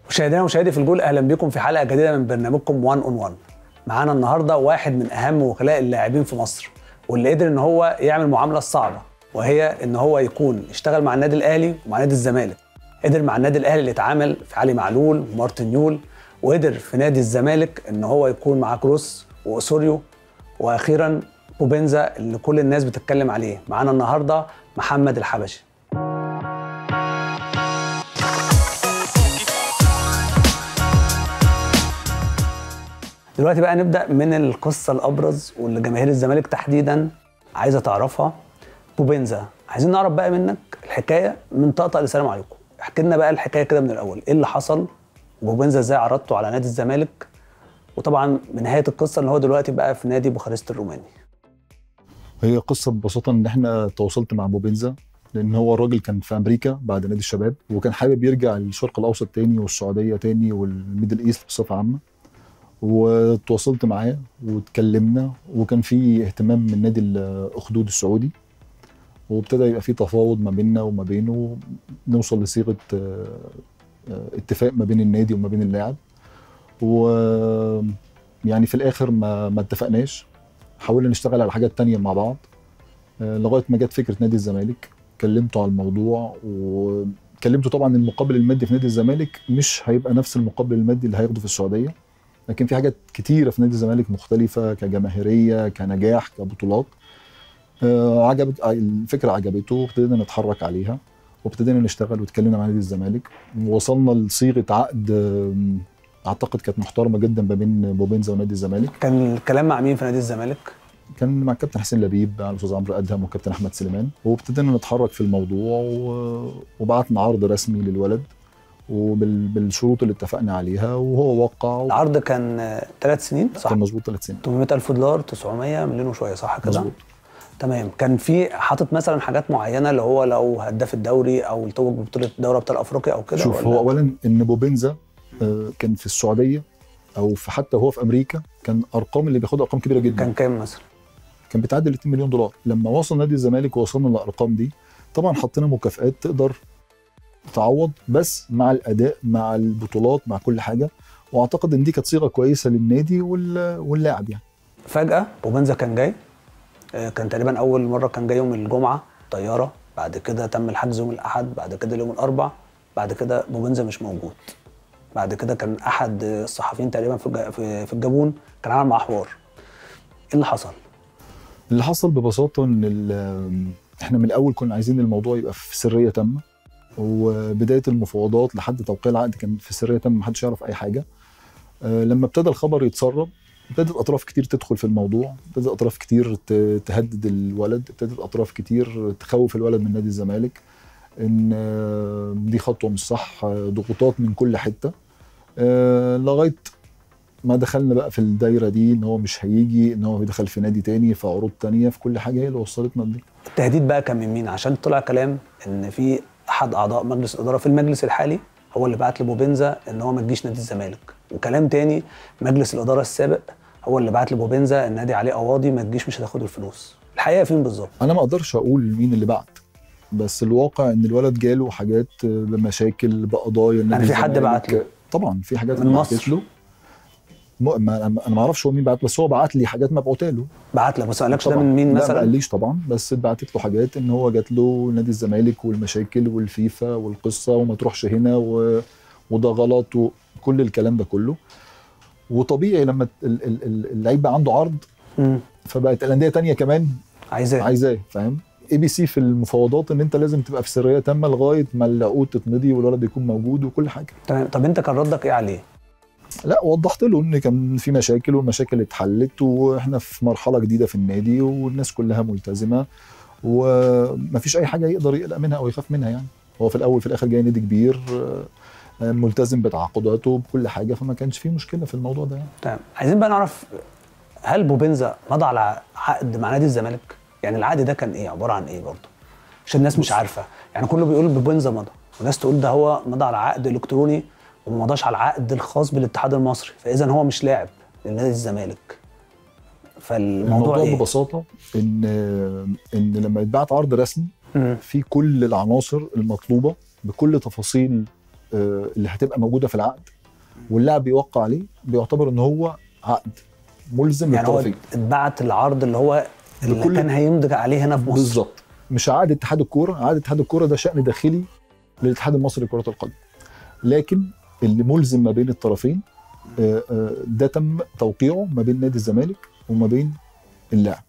مشاهدينا ومشاهدي في الجول اهلا بكم في حلقه جديده من برنامجكم 1 اون 1 معانا النهارده واحد من اهم وكلاء اللاعبين في مصر واللي قدر ان هو يعمل المعامله الصعبه وهي ان هو يكون اشتغل مع النادي الاهلي ومع نادي الزمالك قدر مع النادي الاهلي اللي اتعامل في علي معلول ومارتن يول وقدر في نادي الزمالك ان هو يكون مع كروس واوسوريو واخيرا بوبنزا اللي كل الناس بتتكلم عليه معانا النهارده محمد الحبشي دلوقتي بقى نبدا من القصه الابرز واللي جماهير الزمالك تحديدا عايزه تعرفها بوبنزا عايزين نعرف بقى منك الحكايه من طقطق لسلام عليكم احكي لنا بقى الحكايه كده من الاول ايه اللي حصل وبوبنزا ازاي عرضته على نادي الزمالك وطبعا بنهايه القصه ان هو دلوقتي بقى في نادي بوخارست الروماني هي قصه ببساطه ان احنا تواصلت مع بوبنزا لان هو الراجل كان في امريكا بعد نادي الشباب وكان حابب يرجع للشرق الاوسط تاني والسعوديه تاني والميدل ايست بصفه عامه وتواصلت معاه واتكلمنا وكان في اهتمام من نادي الاخدود السعودي وابتدى يبقى في تفاوض ما بيننا وما بينه نوصل لصيغه آه، آه، اتفاق ما بين النادي وما بين اللاعب و يعني في الاخر ما ما اتفقناش حاولنا نشتغل على حاجات تانية مع بعض آه، لغايه ما جت فكره نادي الزمالك كلمته على الموضوع وكلمته طبعا المقابل المادي في نادي الزمالك مش هيبقى نفس المقابل المادي اللي هياخده في السعوديه لكن في حاجات كتيره في نادي الزمالك مختلفه كجماهيريه كنجاح كبطولات آه، عجبت آه، الفكره عجبته وابتدينا نتحرك عليها وابتدينا نشتغل واتكلمنا مع نادي الزمالك ووصلنا لصيغه عقد آم، اعتقد كانت محترمه جدا ما بين بوبينزا ونادي الزمالك كان الكلام مع مين في نادي الزمالك كان مع الكابتن حسين لبيب مع الاستاذ عمرو ادهم والكابتن احمد سليمان وابتدينا نتحرك في الموضوع و... وبعتنا عرض رسمي للولد وبالشروط اللي اتفقنا عليها وهو وقع العرض كان ثلاث سنين صح كان مظبوط ثلاث سنين 800 الف دولار 900 مليون وشويه صح كده مظبوط تمام كان في حاطط مثلا حاجات معينه اللي هو لو هداف الدوري او التوج ببطوله دوري ابطال افريقيا او كده شوف ولا؟ هو اولا ان بوبينزا آه، كان في السعوديه او في حتى هو في امريكا كان ارقام اللي بياخدها ارقام كبيره جدا كان كام مثلا كان بتعدي ال 2 مليون دولار لما وصل نادي الزمالك ووصلنا للارقام دي طبعا حطينا مكافئات تقدر تعوض بس مع الاداء مع البطولات مع كل حاجه واعتقد ان دي كانت صيغه كويسه للنادي وال- واللاعب يعني فجاه بوبنزا كان جاي آه، كان تقريبا اول مره كان جاي يوم الجمعه طياره بعد كده تم الحجز يوم الاحد بعد كده اليوم الاربع بعد كده بوبنزا مش موجود بعد كده كان احد الصحفيين تقريبا في الج- في في الجابون كان عامل معاه حوار ايه اللي حصل اللي حصل ببساطه ان ال- احنا من الاول كنا عايزين الموضوع يبقى في سريه تامه وبدايه المفاوضات لحد توقيع العقد كان في سريه تامه محدش يعرف اي حاجه آه، لما ابتدى الخبر يتسرب ابتدت اطراف كتير تدخل في الموضوع ابتدت اطراف كتير ت- تهدد الولد ابتدت اطراف كتير تخوف الولد من نادي الزمالك ان آه، دي خطوه مش صح آه، ضغوطات من كل حته آه، لغايه ما دخلنا بقى في الدايره دي ان هو مش هيجي ان هو بيدخل في نادي تاني في عروض تانية في كل حاجه هي اللي وصلتنا لدي التهديد بقى كان من مين عشان طلع كلام ان في احد اعضاء مجلس الاداره في المجلس الحالي هو اللي بعت لبوبنزا ان هو ما تجيش نادي الزمالك وكلام تاني مجلس الاداره السابق هو اللي بعت لبوبنزا النادي عليه قواضي ما تجيش مش هتاخد الفلوس الحقيقه فين بالظبط انا ما اقدرش اقول مين اللي بعت بس الواقع ان الولد جاله حاجات بمشاكل بقضايا يعني في حد الزمالك. بعت له؟ طبعا في حاجات من اتبعتت مصر؟ له م- ما انا ما اعرفش هو مين بعت بس هو بعت لي حاجات مبعوته له بعت لك بس ما قالكش ده طبعاً. من مين لا ما مثلا قاليش طبعا بس اتبعتت له حاجات ان هو جات له نادي الزمالك والمشاكل والفيفا والقصه وما تروحش هنا و... وده غلط وكل الكلام ده كله وطبيعي لما ال- ال- ال- اللعيب بقى عنده عرض مم. فبقت الانديه تانية كمان عايزاه عايزاه فاهم اي بي سي في المفاوضات ان انت لازم تبقى في سريه تامه لغايه ما العقود تتمضي والولد يكون موجود وكل حاجه تمام طب انت كان ردك ايه عليه لا وضحت له ان كان في مشاكل والمشاكل اتحلت واحنا في مرحله جديده في النادي والناس كلها ملتزمه ومفيش اي حاجه يقدر يقلق منها او يخاف منها يعني هو في الاول في الاخر جاي نادي كبير آه، ملتزم بتعاقداته بكل حاجه فما كانش فيه مشكله في الموضوع ده يعني. تمام عايزين بقى نعرف هل بوبنزا مضى على عقد مع نادي الزمالك يعني العقد ده كان ايه عباره عن ايه برضه عشان الناس مش عارفه يعني كله بيقول بوبنزا مضى وناس تقول ده هو مضى على عقد الكتروني وما مضاش على العقد الخاص بالاتحاد المصري فاذا هو مش لاعب لنادي الزمالك فالموضوع الموضوع ايه ببساطه ان ان لما يتبعت عرض رسمي مم. في كل العناصر المطلوبه بكل تفاصيل آه، اللي هتبقى موجوده في العقد واللاعب بيوقع عليه بيعتبر ان هو عقد ملزم يعني هو للطرفين اتبعت العرض اللي هو اللي بكل- كان هيمضي عليه هنا في مصر بالظبط مش عقد اتحاد الكوره عقد اتحاد الكوره ده شان داخلي للاتحاد المصري لكره القدم لكن اللي ملزم ما بين الطرفين آه، آه، ده تم توقيعه ما بين نادي الزمالك وما بين اللاعب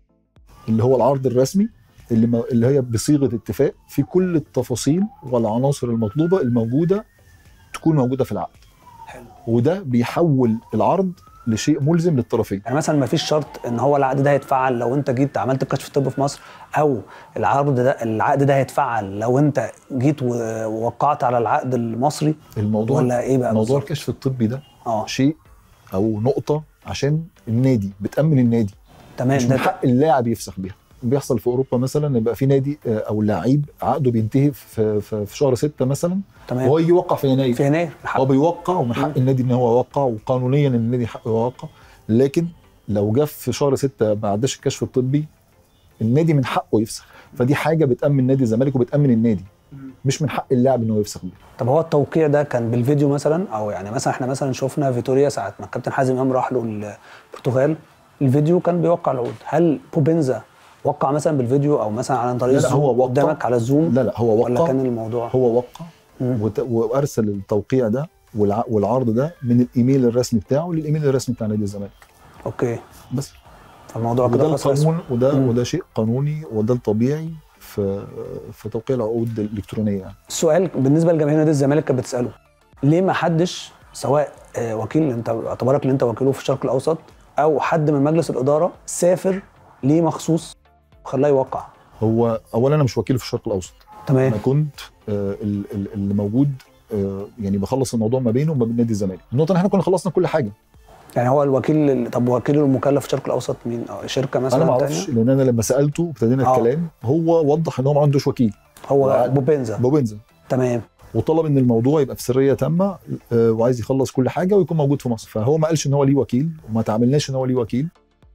اللي هو العرض الرسمي اللي ما اللي هي بصيغه اتفاق في كل التفاصيل والعناصر المطلوبه الموجوده تكون موجوده في العقد حلو. وده بيحول العرض لشيء ملزم للطرفين يعني مثلا ما فيش شرط ان هو العقد ده هيتفعل لو انت جيت عملت كشف طب في مصر او العرض ده العقد ده هيتفعل لو انت جيت و- ووقعت على العقد المصري الموضوع ولا ايه بقى موضوع بالظبط؟ الكشف الطبي ده اه شيء او نقطه عشان النادي بتامن النادي تمام مش ده من حق اللاعب يفسخ بيها بيحصل في اوروبا مثلا يبقى في نادي آه، او لعيب عقده بينتهي في, في, في شهر ستة مثلا تمام وهو يجي يوقع في يناير في يناير الحق. هو بيوقع ومن حق مم. النادي ان هو يوقع وقانونيا ان النادي حقه يوقع لكن لو جه في شهر ستة ما عداش الكشف الطبي النادي من حقه يفسخ فدي حاجه بتامن نادي الزمالك وبتامن النادي مش من حق اللاعب ان هو يفسخ بيها طب هو التوقيع ده كان بالفيديو مثلا او يعني مثلا احنا مثلا شفنا فيتوريا ساعه ما الكابتن حازم امام راح له البرتغال الفيديو كان بيوقع العقود هل بوبينزا وقع مثلا بالفيديو او مثلا عن طريق لا، لا، الزوم هو وقع. قدامك على الزوم لا لا هو ولا وقع كان الموضوع هو وقع مم. وت- وارسل التوقيع ده والع- والعرض ده من الايميل الرسمي بتاعه للايميل الرسمي بتاع نادي الزمالك اوكي بس فالموضوع وده كده خلاص رسمي. القانون وده مم. وده شيء قانوني وده الطبيعي في في توقيع العقود الالكترونيه يعني. السؤال بالنسبه لجماهير نادي الزمالك كانت بتساله ليه ما حدش سواء آه، وكيل انت اعتبارك ان انت وكيله في الشرق الاوسط او حد من مجلس الاداره سافر ليه مخصوص وخلاه يوقع هو اولا انا مش وكيل في الشرق الاوسط تمام انا كنت آه، ال- ال- اللي موجود آه، يعني بخلص الموضوع ما بينه وما بين نادي الزمالك النقطه ان احنا كنا خلصنا كل حاجه يعني هو الوكيل طب وكيل المكلف في الشرق الاوسط مين أو شركه مثلا انا ما تانية؟ اعرفش لان انا لما سالته وابتدينا آه. الكلام هو وضح ان هو ما عندوش وكيل هو وعد- بوبينزا بوبنزا تمام وطلب ان الموضوع يبقى في سريه تامه آه، وعايز يخلص كل حاجه ويكون موجود في مصر فهو ما قالش ان هو ليه وكيل وما تعاملناش ان هو ليه وكيل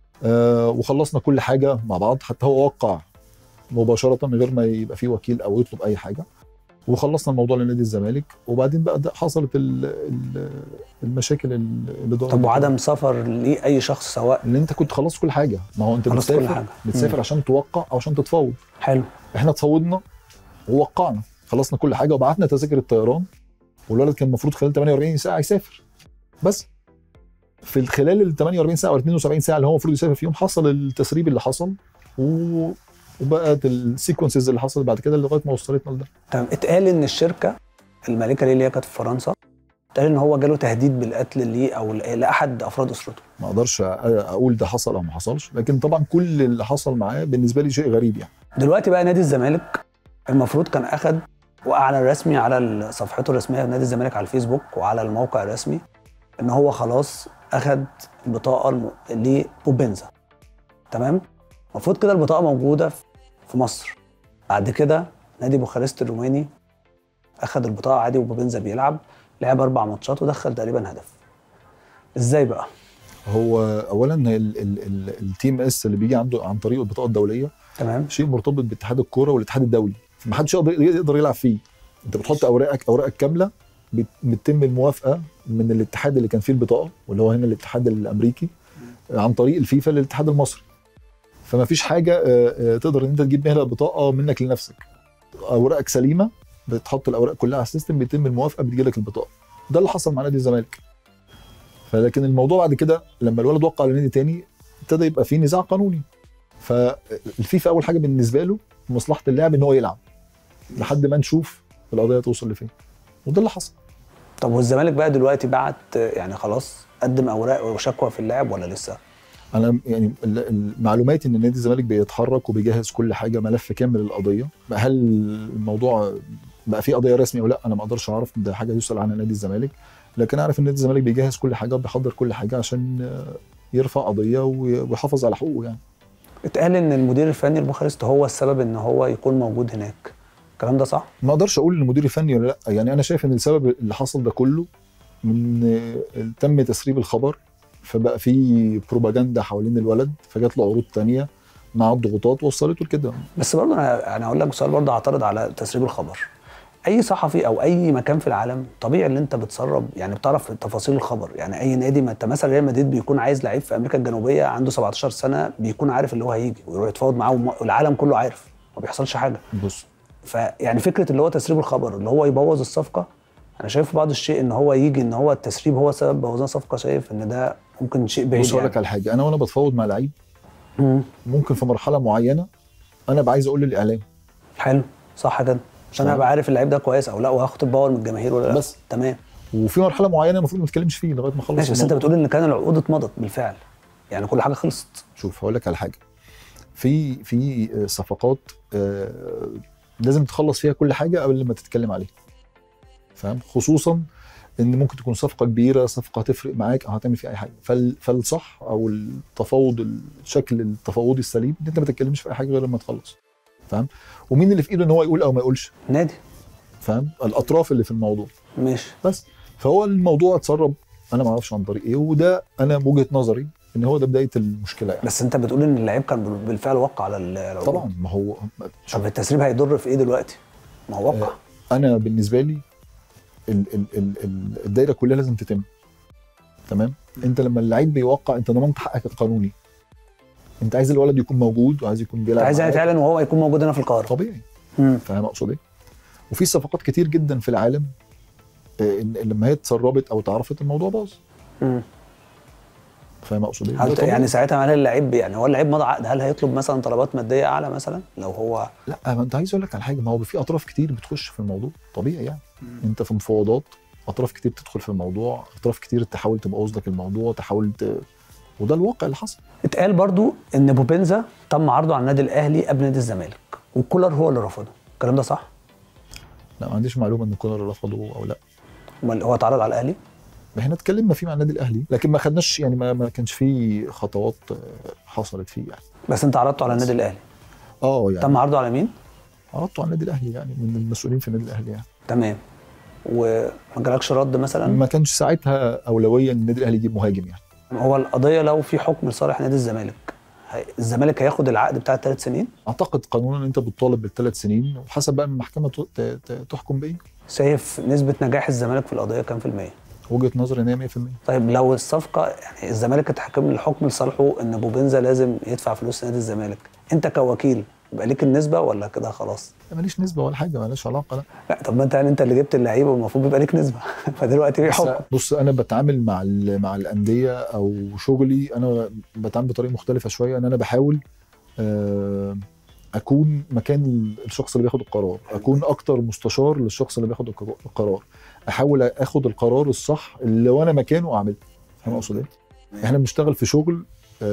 آه، وخلصنا كل حاجه مع بعض حتى هو وقع مباشره من غير ما يبقى فيه وكيل او يطلب اي حاجه وخلصنا الموضوع لنادي الزمالك وبعدين بقى ده حصلت ال- ال- المشاكل اللي ضربت طب وعدم سفر لاي شخص سواء ان انت كنت خلصت كل حاجه ما هو انت خلصت كل بتسافر حاجة. بتسافر مم. عشان توقع او عشان تتفاوض حلو احنا اتفاوضنا ووقعنا خلصنا كل حاجه وبعتنا تذاكر الطيران والولد كان المفروض خلال 48 ساعه يسافر بس في خلال ال 48 ساعه او 72 ساعه اللي هو المفروض يسافر فيهم حصل التسريب اللي حصل و... وبقت السيكونسز اللي حصلت بعد كده لغايه ما وصلتنا لده تمام اتقال ان الشركه المالكه ليه اللي هي كانت في فرنسا اتقال ان هو جاله تهديد بالقتل ليه او ل- لاحد افراد اسرته ما اقدرش أ- اقول ده حصل او ما حصلش لكن طبعا كل اللي حصل معاه بالنسبه لي شيء غريب يعني دلوقتي بقى نادي الزمالك المفروض كان اخد واعلن رسمي على صفحته الرسميه نادي الزمالك على الفيسبوك وعلى الموقع الرسمي ان هو خلاص اخد البطاقه الم... لبوبينزا تمام المفروض كده البطاقه موجوده في- في مصر بعد كده نادي بوخارست الروماني اخد البطاقه عادي وبوبينزا بيلعب لعب اربع ماتشات ودخل تقريبا هدف ازاي بقى هو اولا ال- ال- ال- التيم اس اللي بيجي عنده عن طريق البطاقه الدوليه تمام شيء مرتبط باتحاد الكوره والاتحاد الدولي فمحدش يقدر يقدر يلعب فيه انت بتحط اوراقك اوراقك كامله بت- بتتم الموافقه من الاتحاد اللي كان فيه البطاقه واللي هو هنا الاتحاد الامريكي عن طريق الفيفا للاتحاد المصري فما فيش حاجه آه، آه، تقدر ان انت تجيب بيها البطاقه منك لنفسك اوراقك سليمه بتحط الاوراق كلها على السيستم بيتم الموافقه بتجي لك البطاقه ده اللي حصل مع نادي الزمالك فلكن الموضوع بعد كده لما الولد وقع لنادي تاني ابتدى يبقى فيه نزاع قانوني فالفيفا اول حاجه بالنسبه له مصلحه اللاعب ان هو يلعب لحد ما نشوف القضيه توصل لفين وده اللي حصل طب والزمالك بقى دلوقتي بعت يعني خلاص قدم اوراق وشكوى في اللاعب ولا لسه انا يعني ال- المعلومات ان نادي الزمالك بيتحرك وبيجهز كل حاجه ملف كامل للقضيه هل الموضوع بقى فيه قضيه رسمي او لا انا ما اقدرش اعرف ده حاجه يسال عنها نادي الزمالك لكن اعرف ان نادي الزمالك بيجهز كل حاجه وبيحضر كل حاجه عشان آه، يرفع قضيه وي- ويحافظ على حقوقه يعني اتقال ان المدير الفني لبوخارست هو السبب ان هو يكون موجود هناك الكلام ده صح ما اقدرش اقول المدير الفني ولا لا يعني انا شايف ان السبب اللي حصل ده كله من آه، تم تسريب الخبر فبقى في بروباجندا حوالين الولد فجات له عروض تانية مع الضغوطات وصلته لكده بس برضه انا انا هقول لك سؤال برضه هعترض على تسريب الخبر اي صحفي او اي مكان في العالم طبيعي ان انت بتسرب يعني بتعرف تفاصيل الخبر يعني اي نادي ما انت مثلا ريال مدريد بيكون عايز لعيب في امريكا الجنوبيه عنده 17 سنه بيكون عارف اللي هو هيجي ويروح يتفاوض معاه والعالم كله عارف ما بيحصلش حاجه بص فيعني فكره اللي هو تسريب الخبر اللي هو يبوظ الصفقه انا شايف بعض الشيء ان هو يجي ان هو التسريب هو سبب بوظان صفقه شايف ان ده ممكن شيء بعيد بص اقول لك يعني. على حاجه انا وانا بتفاوض مع لعيب مم. ممكن في مرحله معينه انا ابقى عايز اقول للاعلام حلو صح كده عشان صح. ابقى عارف اللعيب ده كويس او لا وهاخد الباور من الجماهير ولا لا بس. تمام وفي مرحله معينه المفروض ما نتكلمش فيه لغايه ما اخلص ماشي بس انت الموضوع. بتقول ان كان العقود اتمضت بالفعل يعني كل حاجه خلصت شوف هقول لك على حاجه في في صفقات آه، لازم تخلص فيها كل حاجه قبل ما تتكلم عليها فاهم خصوصا ان ممكن تكون صفقه كبيره صفقه هتفرق معاك او هتعمل فيها اي حاجه فال- فالصح او التفاوض الشكل التفاوضي السليم ان انت ما تتكلمش في اي حاجه غير لما تخلص فاهم ومين اللي في ايده ان هو يقول او ما يقولش نادي فاهم الاطراف اللي في الموضوع ماشي بس فهو الموضوع اتسرب انا ما اعرفش عن طريق ايه وده انا بوجهه نظري ان هو ده بدايه المشكله يعني بس انت بتقول ان اللعيب كان بالفعل وقع على ال- العقود طبعا ما هو طب التسريب هيضر في ايه دلوقتي؟ ما هو وقع انا بالنسبه لي ال ال ال ال الدايره كلها لازم تتم تمام انت لما اللعيب بيوقع انت ضمنت حقك القانوني انت عايز الولد يكون موجود وعايز يكون انت بيلعب عايز يعني معاك. تعلن وهو يكون موجود هنا في القاهره طبيعي مم. فاهم اقصد ايه وفي صفقات كتير جدا في العالم آه، إن لما هي اتسربت او اتعرفت الموضوع باظ مم. فاهم اقصد ايه هل ده ت- طبيعي. يعني ساعتها هل اللعيب يعني هو اللعيب مضى عقد هل هيطلب مثلا طلبات ماديه اعلى مثلا لو هو لا ما انت عايز اقول لك على حاجه ما هو في اطراف كتير بتخش في الموضوع طبيعي يعني انت في مفاوضات اطراف كتير تدخل في الموضوع اطراف كتير تحاول تبوظ لك الموضوع تحاول ت... وده الواقع اللي حصل اتقال برضو ان بوبينزا تم عرضه على النادي الاهلي قبل نادي الزمالك وكولر هو اللي رفضه الكلام ده صح؟ لا ما عنديش معلومه ان كولر رفضه او لا امال هو اتعرض على الاهلي؟ احنا اتكلمنا فيه مع النادي الاهلي لكن ما خدناش يعني ما, ما كانش فيه خطوات آه، حصلت فيه يعني بس انت عرضته على النادي الاهلي اه يعني تم عرضه على مين؟ عرضته على النادي الاهلي يعني من المسؤولين في النادي الاهلي يعني تمام وما جالكش رد مثلا ما كانش ساعتها اولويه ان النادي الاهلي يجيب مهاجم يعني هو القضيه لو في حكم لصالح نادي الزمالك هي- الزمالك هياخد العقد بتاع الثلاث سنين اعتقد قانونا انت بتطالب بالثلاث سنين وحسب بقى المحكمه ت- ت- ت- تحكم بايه شايف نسبه نجاح الزمالك في القضيه كام في الميه؟ وجهه نظري ان هي 100% طيب لو الصفقه يعني الزمالك اتحكم الحكم لصالحه ان بوبينزا لازم يدفع فلوس نادي الزمالك انت كوكيل يبقى ليك النسبه ولا كده خلاص؟ ماليش نسبه ولا حاجه مالهاش علاقه لا لا طب ما انت يعني انت اللي جبت اللعيبه والمفروض بيبقى ليك نسبه فدلوقتي في بس حكم بص انا بتعامل مع ال- مع الانديه او شغلي انا بتعامل بطريقه مختلفه شويه ان انا بحاول آه، اكون مكان الشخص اللي بياخد القرار اكون اكتر مستشار للشخص اللي بياخد الق- القرار احاول اخد القرار الصح اللي لو انا مكانه اعمله فاهم اقصد ايه احنا بنشتغل في شغل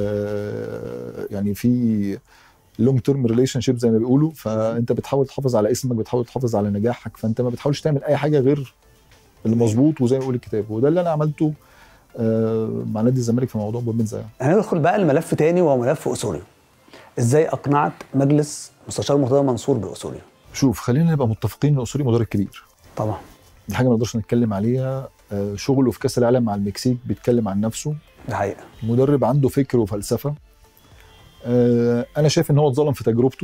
آه، يعني في لونج تيرم ريليشن شيب زي ما بيقولوا فانت بتحاول تحافظ على اسمك بتحاول تحافظ على نجاحك فانت ما بتحاولش تعمل اي حاجه غير المظبوط وزي ما بيقول الكتاب وده اللي انا عملته آه، مع نادي الزمالك في موضوع بوبينزا يعني. هندخل بقى لملف تاني وهو ملف اسوريو ازاي اقنعت مجلس مستشار مرتضى منصور باسوريو شوف خلينا نبقى متفقين ان اسوري مدرب كبير طبعا دي حاجه ما نقدرش نتكلم عليها آه، شغله في كاس العالم مع المكسيك بيتكلم عن نفسه ده حقيقه مدرب عنده فكر وفلسفه آه، انا شايف ان هو اتظلم في تجربته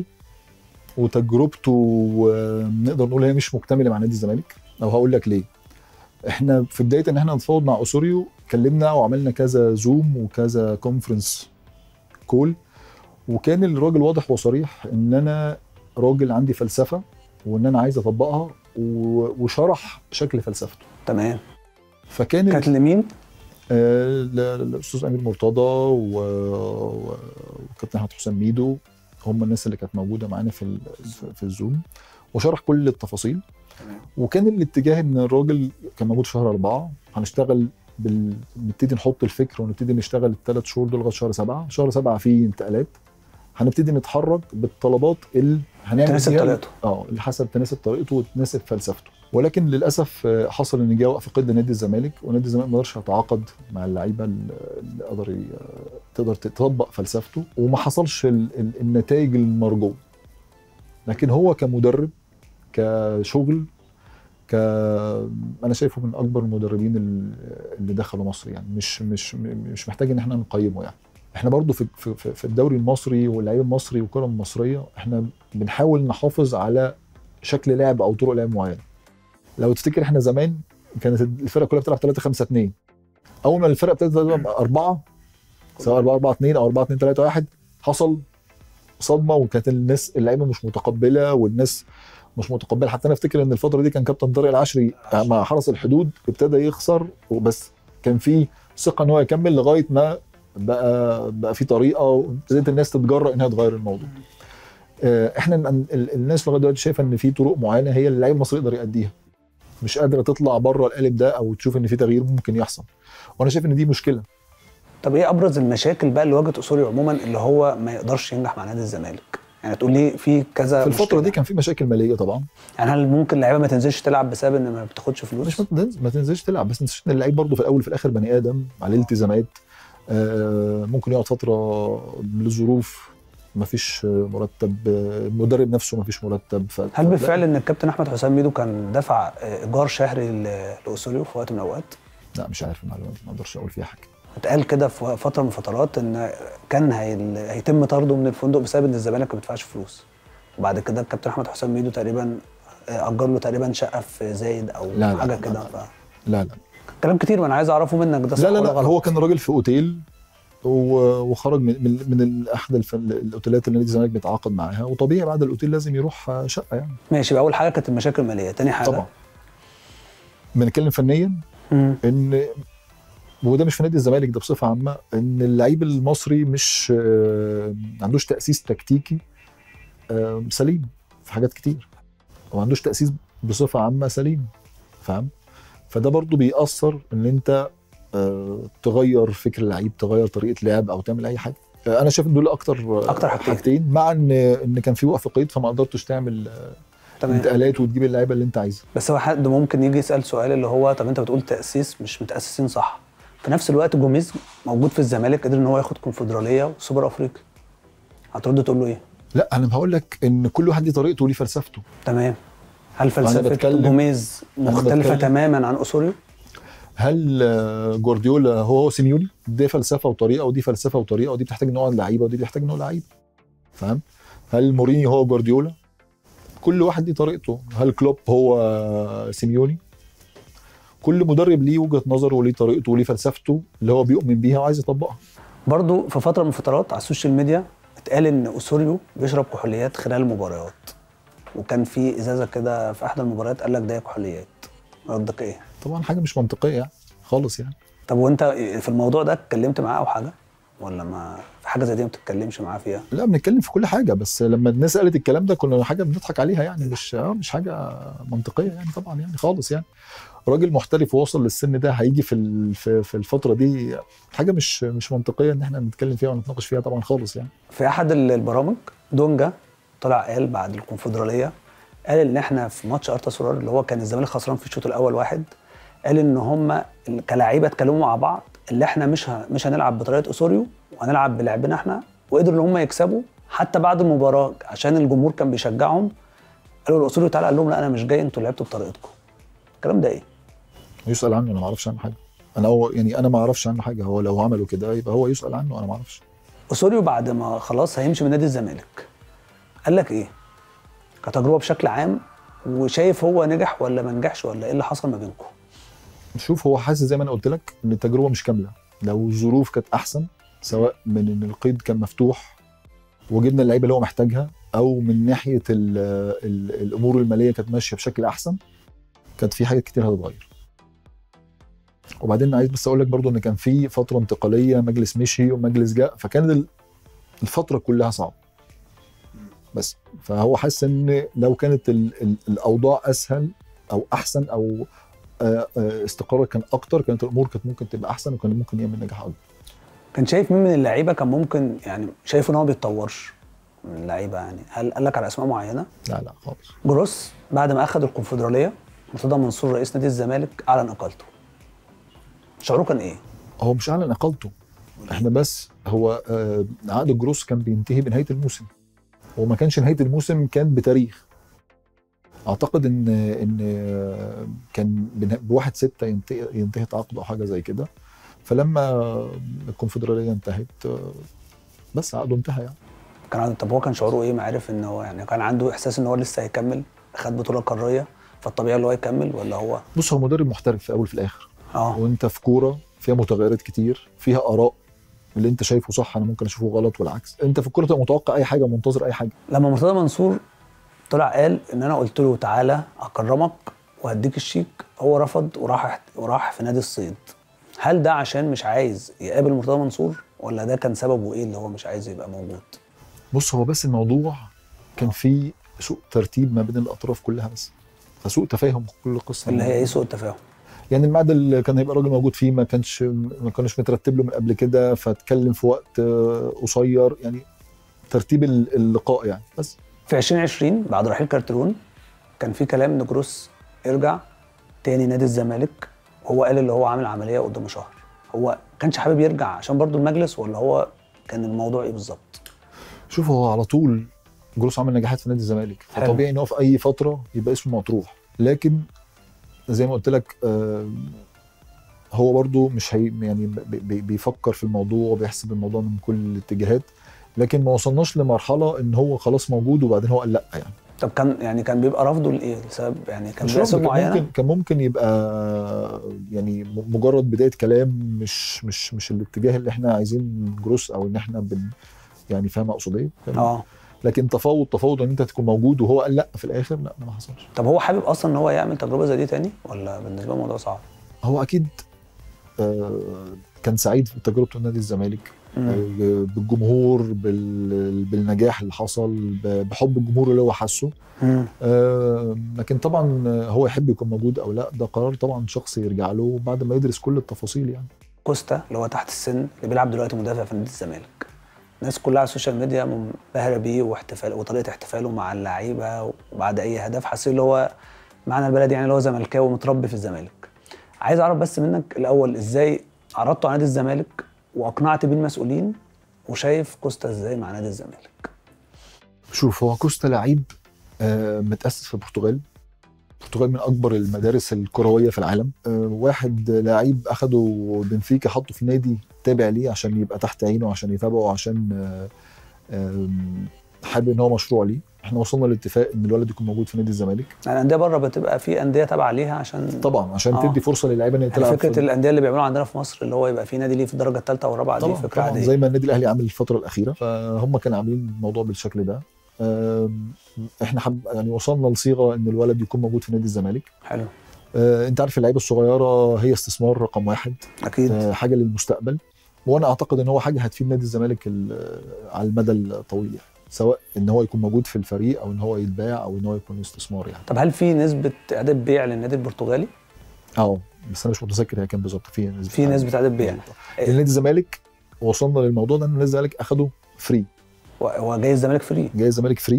وتجربته آه، نقدر نقول هي مش مكتمله مع نادي الزمالك او هقول لك ليه احنا في بدايه ان احنا نتفاوض مع اسوريو اتكلمنا وعملنا كذا زوم وكذا كونفرنس كول وكان الراجل واضح وصريح ان انا راجل عندي فلسفه وان انا عايز اطبقها و- وشرح شكل فلسفته تمام فكان كانت لمين؟ آه، ل- الاستاذ امير مرتضى و- و- وكابتن احمد حسام ميدو هم الناس اللي كانت موجوده معانا في ال- في- في الزوم وشرح كل التفاصيل تمام. وكان الاتجاه ان الراجل كان موجود في شهر أربعة هنشتغل بال... نبتدي نحط الفكر ونبتدي نشتغل الثلاث شهور دول لغايه شهر سبعة شهر سبعة فيه انتقالات هنبتدي نتحرك بالطلبات اللي هنعمل تناسب فيها- طريقته. اه اللي حسب تناسب طريقته وتناسب فلسفته ولكن للاسف آه، حصل ان جه وقف قيد نادي الزمالك ونادي الزمالك ما قدرش يتعاقد مع اللعيبه اللي اللي قدر ي- تقدر تطبق فلسفته وما حصلش ال- ال- النتائج المرجوه لكن هو كمدرب كشغل ك انا شايفه من اكبر المدربين ال- اللي دخلوا مصر يعني مش مش مش محتاج ان احنا نقيمه يعني احنا برضو في في في الدوري المصري واللعيب المصري والكره المصريه احنا بنحاول نحافظ على شكل لعب او طرق لعب معينه لو تفتكر احنا زمان كانت الفرقه كلها بتلعب 3 5 2 اول ما الفرقه ابتدت تلعب اربعه سواء 4 4 2 او 4 2 3 1 حصل صدمه وكانت الناس اللعيبه مش متقبله والناس مش متقبله حتى انا افتكر ان الفتره دي كان كابتن طارق العشري مع حرس الحدود ابتدى يخسر وبس كان في ثقه ان هو يكمل لغايه ما بقى بقى في طريقه وابتدت الناس تتجرأ انها تغير الموضوع. آه، احنا ال- ال- الناس لغايه دلوقتي شايفه ان في طرق معينه هي اللي اللعيب المصري يقدر يأديها. مش قادره تطلع بره القالب ده او تشوف ان في تغيير ممكن يحصل. وانا شايف ان دي مشكله. طب ايه ابرز المشاكل بقى اللي واجهت اسوري عموما اللي هو ما يقدرش ينجح مع نادي الزمالك يعني تقول لي في كذا في الفتره مشكلة. دي كان في مشاكل ماليه طبعا يعني هل ممكن لعيبه ما تنزلش تلعب بسبب ان ما بتاخدش فلوس مش ما تنزل- ما تنزلش تلعب بس تنساش ان اللعيب برضه في الاول وفي الاخر بني ادم عليه التزامات آه، ممكن يقعد فتره لظروف ما فيش مرتب آه، المدرب نفسه ما فيش مرتب ف... هل بالفعل ان الكابتن احمد حسام ميدو كان دفع آه، ايجار شهري ل- لاسوريو في وقت من الاوقات لا مش عارف المعلومه دي ما اقدرش اقول فيها حاجه اتقال كده في فتره من الفترات ان كان هي... هيتم طرده من الفندق بسبب ان الزمالك ما بيدفعش فلوس وبعد كده الكابتن احمد حسام ميدو تقريبا آه، اجر له تقريبا شقه في زايد او لا، لا، حاجه لا، كده لا. ف... لا لا كلام كتير ما انا عايز اعرفه منك ده صح لا لا ولا لا غلط؟ هو كان راجل في اوتيل و- وخرج من من, من ال- احد الف- الاوتيلات اللي نادي الزمالك بيتعاقد معاها وطبيعي بعد الاوتيل لازم يروح آه، شقه يعني ماشي يبقى اول حاجه كانت المشاكل الماليه تاني حاجه طبعا بنتكلم فنيا مم. ان وده مش في نادي الزمالك ده بصفه عامه ان اللعيب المصري مش آه، ما عندوش تاسيس تكتيكي آه، سليم في حاجات كتير وما عندوش تاسيس بصفه عامه سليم فاهم فده برضو بيأثر ان انت آه، تغير فكر اللعيب تغير طريقه لعب او تعمل اي حاجه آه، انا شايف ان دول اكتر أكتر حاجتين. حاجتين مع ان ان كان في وقف قيد فما قدرتش تعمل آه، تمام انتقالات وتجيب اللعيبه اللي انت عايزها بس هو حد ممكن يجي يسال سؤال اللي هو طب انت بتقول تاسيس مش متاسسين صح في نفس الوقت جوميز موجود في الزمالك قدر ان هو ياخد كونفدراليه وسوبر افريقيا هترد تقول له ايه لا انا هقول لك ان كل واحد ليه طريقته وليه فلسفته تمام هل فلسفه بتكلم- جوميز مختلفه بتكلم- تماما عن اسوريو هل آه، جوارديولا هو هو سيميوني دي فلسفه وطريقه ودي فلسفه وطريقه ودي بتحتاج نوع لعيبه ودي بتحتاج نوع لعيبه فاهم هل مورينيو هو جوارديولا كل واحد ليه طريقته هل كلوب هو آه، سيميوني كل مدرب ليه وجهه نظره وليه طريقته وليه فلسفته اللي هو بيؤمن بيها وعايز يطبقها برضو في فتره من الفترات على السوشيال ميديا اتقال ان اسوريو بيشرب كحوليات خلال المباريات وكان في ازازه كده في احدى المباريات قال لك ده كحوليات ردك ايه طبعا حاجه مش منطقيه يعني خالص يعني طب وانت في الموضوع ده اتكلمت معاه او حاجه ولا ما في حاجه زي دي ما بتتكلمش معاه فيها لا بنتكلم في كل حاجه بس لما الناس قالت الكلام ده كنا حاجه بنضحك عليها يعني مش اه مش حاجه منطقيه يعني طبعا يعني خالص يعني راجل محترف ووصل للسن ده هيجي في ال- في في الفتره دي حاجه مش مش منطقيه ان احنا نتكلم فيها ونتناقش فيها طبعا خالص يعني في احد ال- البرامج دونجا طلع قال بعد الكونفدراليه قال ان احنا في ماتش ارتا سولار اللي هو كان الزمالك خسران في الشوط الاول واحد قال ان هم كلاعيبه اتكلموا مع بعض اللي احنا مش ه- مش هنلعب بطريقه اسوريو وهنلعب بلعبنا احنا وقدروا ان هم يكسبوا حتى بعد المباراه عشان الجمهور كان بيشجعهم قالوا لاسوريو تعالى قال لهم لا انا مش جاي انتوا لعبتوا بطريقتكم الكلام ده ايه؟ يسال عنه انا ما اعرفش عنه حاجه انا هو يعني انا ما اعرفش عنه حاجه هو لو عملوا كده يبقى هو يسال عنه انا ما اعرفش اسوريو بعد ما خلاص هيمشي من نادي الزمالك قال لك ايه؟ كتجربه بشكل عام وشايف هو نجح ولا ما نجحش ولا ايه اللي حصل ما بينكم؟ شوف هو حاسس زي ما انا قلت لك ان التجربه مش كامله لو الظروف كانت احسن سواء من ان القيد كان مفتوح وجبنا اللعيبه اللي هو محتاجها او من ناحيه ال ال الامور الماليه كانت ماشيه بشكل احسن كانت في حاجات كتير هتتغير وبعدين عايز بس اقول لك برضو ان كان في فتره انتقاليه مجلس مشي ومجلس جاء فكانت ال- الفتره كلها صعبه بس فهو حاسس ان لو كانت ال ال الاوضاع اسهل او احسن او آه، آه، استقرار كان اكتر كانت الامور كانت ممكن تبقى احسن وكان ممكن يعمل نجاح اكبر كان شايف مين من اللعيبه كان ممكن يعني شايف ان هو ما بيتطورش من اللعيبه يعني هل قال لك على اسماء معينه؟ لا لا خالص جروس بعد ما اخذ الكونفدراليه مرتضى منصور رئيس نادي الزمالك اعلن اقالته شعوره كان ايه؟ هو مش اعلن اقالته احنا بس هو آه، عقد الجروس كان بينتهي بنهايه الموسم وما كانش نهايه الموسم كان بتاريخ اعتقد ان ان آه، كان بنها- بواحد ستة ينتهي ينتهي تعاقده او حاجه زي كده فلما الكونفدراليه انتهت آه، بس عقده انتهى يعني كان عنده طب هو كان شعوره ايه ما عرف ان هو يعني كان عنده احساس ان هو لسه هيكمل خد بطوله قاريه فالطبيعي اللي هو يكمل ولا هو بص هو مدرب محترف في الاول في الاخر اه وانت في كوره فيها متغيرات كتير فيها اراء اللي انت شايفه صح انا ممكن اشوفه غلط والعكس انت في الكوره تبقى متوقع اي حاجه منتظر اي حاجه لما مرتضى منصور طلع قال ان انا قلت له تعالى اكرمك وهديك الشيك هو رفض وراح وراح في نادي الصيد هل ده عشان مش عايز يقابل مرتضى منصور ولا ده كان سببه ايه اللي هو مش عايز يبقى موجود بص هو بس الموضوع كان فيه سوء ترتيب ما بين الاطراف كلها بس فسوء تفاهم في كل قصه اللي هي ايه سوء التفاهم يعني الميعاد اللي كان هيبقى الراجل موجود فيه ما كانش ما كانش مترتب له من قبل كده فاتكلم في وقت آه، قصير يعني ترتيب ال- اللقاء يعني بس في 2020 بعد رحيل كارترون كان في كلام ان جروس يرجع تاني نادي الزمالك وهو قال اللي هو عامل عمليه قدام شهر هو كانش حابب يرجع عشان برضو المجلس ولا هو كان الموضوع ايه بالظبط شوف هو على طول جروس عمل نجاحات في نادي الزمالك حلو. فطبيعي ان هو في اي فتره يبقى اسمه مطروح لكن زي ما قلت لك آه، هو برضو مش هي يعني بي- بي- بيفكر في الموضوع وبيحسب الموضوع من كل الاتجاهات لكن ما وصلناش لمرحله ان هو خلاص موجود وبعدين هو قال لا يعني طب كان يعني كان بيبقى رفضه لايه لسبب يعني كان مش بيبقى رفض، اسباب كان معينه ممكن كان ممكن يبقى يعني م- مجرد بدايه كلام مش مش مش الاتجاه اللي احنا عايزين جروس او ان احنا بن يعني فاهم اقصد ايه فاهم؟ اه لكن تفاوض تفاوض ان انت تكون موجود وهو قال لا في الاخر لا ده ما حصلش طب هو حابب اصلا ان هو يعمل تجربه زي دي تاني ولا بالنسبه له الموضوع صعب؟ هو اكيد آه، كان سعيد في تجربته نادي الزمالك مم. آه، بالجمهور بال- بالنجاح اللي حصل ب- بحب الجمهور اللي هو حاسه مم. آه، لكن طبعا هو يحب يكون موجود او لا ده قرار طبعا شخصي يرجع له بعد ما يدرس كل التفاصيل يعني كوستا اللي هو تحت السن اللي بيلعب دلوقتي مدافع في نادي الزمالك الناس كلها على السوشيال ميديا منبهره بيه واحتفال وطريقه احتفاله مع اللعيبه وبعد اي هدف حاسس اللي هو معنى البلد يعني اللي هو زملكاوي متربي في الزمالك عايز اعرف بس منك الاول ازاي عرضته على نادي الزمالك واقنعت بيه المسؤولين وشايف كوستا ازاي مع نادي الزمالك شوف هو كوستا لعيب آه، متأسس في البرتغال البرتغال من اكبر المدارس الكرويه في العالم آه، واحد لعيب اخده بنفيكا حطه في نادي تابع ليه عشان يبقى تحت عينه عشان يتابعه عشان آه، آم، حابب ان هو مشروع ليه احنا وصلنا لاتفاق ان الولد يكون موجود في نادي الزمالك يعني الانديه بره بتبقى في انديه تابعه ليها عشان طبعا عشان آه. تدي فرصه للعيبه ان هي يعني تلعب فكره في- الانديه اللي بيعملوها عندنا في مصر اللي هو يبقى في نادي ليه في الدرجه الثالثه والرابعه دي طبعا فكره طبعا عاديه زي ما النادي الاهلي عامل الفتره الاخيره فهم كانوا عاملين الموضوع بالشكل ده آم، احنا حب يعني وصلنا لصيغه ان الولد يكون موجود في نادي الزمالك حلو آه، انت عارف اللعيبه الصغيره هي استثمار رقم واحد اكيد آه، حاجه للمستقبل وانا اعتقد ان هو حاجه هتفيد نادي الزمالك ال- على المدى الطويل يعني سواء ان هو يكون موجود في الفريق او ان هو يتباع او ان هو يكون استثمار يعني طب هل في نسبه اعداد بيع للنادي البرتغالي؟ اه بس انا مش متذكر هي كام بالظبط في نسبه في نسبه اعداد بيع لان نادي الزمالك وصلنا للموضوع ده ان نادي الزمالك اخده فري و- هو جاي الزمالك فري جاي الزمالك فري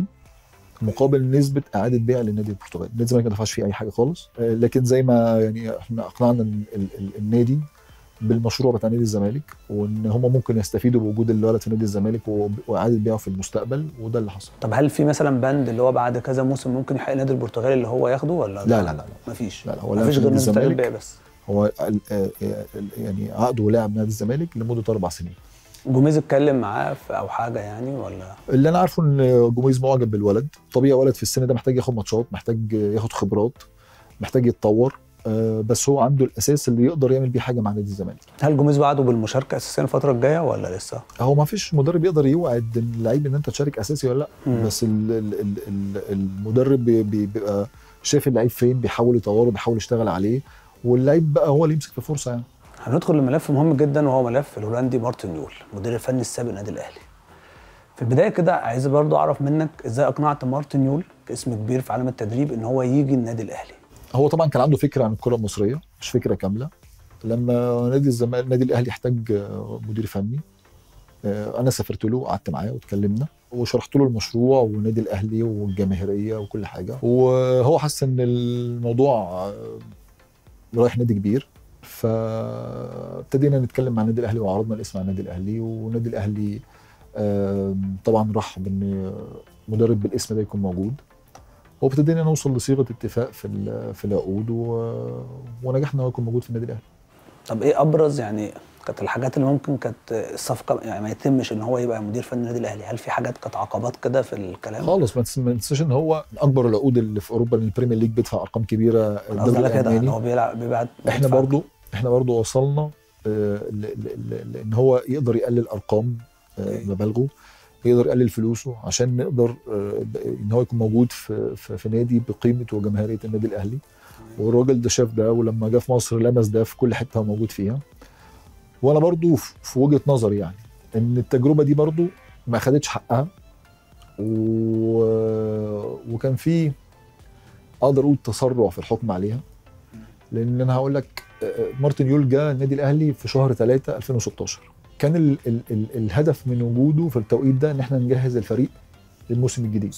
مقابل نسبه اعاده بيع للنادي البرتغالي، نادي الزمالك ما دفعش فيه اي حاجه خالص آه، لكن زي ما يعني احنا اقنعنا ال- ال- ال- النادي بالمشروع بتاع نادي الزمالك وان هم ممكن يستفيدوا بوجود الولد في نادي الزمالك و- واعاده بيعه في المستقبل وده اللي حصل. طب هل في مثلا بند اللي هو بعد كذا موسم ممكن يحقق النادي البرتغالي اللي هو ياخده ولا لا لا لا لا مفيش لا لا هو لاعب مفيش في غير نادي نسبه اعداد الزمالك بيع بس هو ال- آه، آه، يعني عقده لاعب نادي الزمالك لمده اربع سنين. جوميز اتكلم معاه في او حاجه يعني ولا اللي انا عارفه ان جوميز معجب بالولد طبيعي ولد في السن ده محتاج ياخد ماتشات محتاج ياخد خبرات محتاج يتطور آه، بس هو عنده الاساس اللي يقدر يعمل بيه حاجه مع نادي الزمالك هل جوميز وعده بالمشاركه اساسيا الفتره الجايه ولا لسه؟ هو ما فيش مدرب يقدر يوعد اللعيب ان انت تشارك اساسي ولا لا مم. بس ال ال ال ال المدرب بي- بي- بيبقى شايف اللعيب فين بيحاول يطوره بيحاول يشتغل عليه واللعيب بقى هو اللي يمسك في الفرصه يعني هندخل لملف مهم جدا وهو ملف الهولندي مارتن يول المدير الفني السابق للنادي الاهلي. في البدايه كده عايز برضو اعرف منك ازاي اقنعت مارتن يول كاسم كبير في عالم التدريب ان هو يجي النادي الاهلي. هو طبعا كان عنده فكره عن الكره المصريه مش فكره كامله لما نادي الزمالك النادي الاهلي احتاج آه، مدير فني آه، انا سافرت له وقعدت معاه واتكلمنا وشرحت له المشروع والنادي الاهلي والجماهيريه وكل حاجه وهو حس ان الموضوع آه، رايح نادي كبير فابتدينا نتكلم مع النادي الاهلي وعرضنا الاسم على النادي الاهلي والنادي الاهلي آم، طبعا رحب ان مدرب بالاسم ده يكون موجود وابتدينا نوصل لصيغه اتفاق في ال- في العقود و... ونجحنا ان هو يكون موجود في النادي الاهلي طب ايه ابرز يعني كانت الحاجات اللي ممكن كانت الصفقه يعني ما يتمش ان هو يبقى مدير فني النادي الاهلي هل في حاجات كانت عقبات كده في الكلام خالص ما تنس- ما تنساش ان هو من اكبر العقود اللي في اوروبا لان البريمير ليج بيدفع ارقام كبيره أنا قصدي على كده ان الألماني. هو بيلعب بيبعت احنا بيدفع. برضو احنا برضو وصلنا آه، ل- ل- ل- لان هو يقدر يقلل ارقام آه، أوكي. مبالغه يقدر يقلل فلوسه عشان نقدر آه، ب- ان هو يكون موجود في في, في نادي بقيمه وجماهيريه النادي الاهلي والراجل ده شاف ده ولما جه في مصر لمس ده في كل حته هو موجود فيها وانا برضو في في وجهه نظري يعني ان التجربه دي برضو ما خدتش حقها و... وكان في اقدر اقول تسرع في الحكم عليها لان انا هقول لك آه، مارتن يول جه النادي الاهلي في شهر 3 2016 كان ال ال ال الهدف من وجوده في التوقيت ده ان احنا نجهز الفريق للموسم الجديد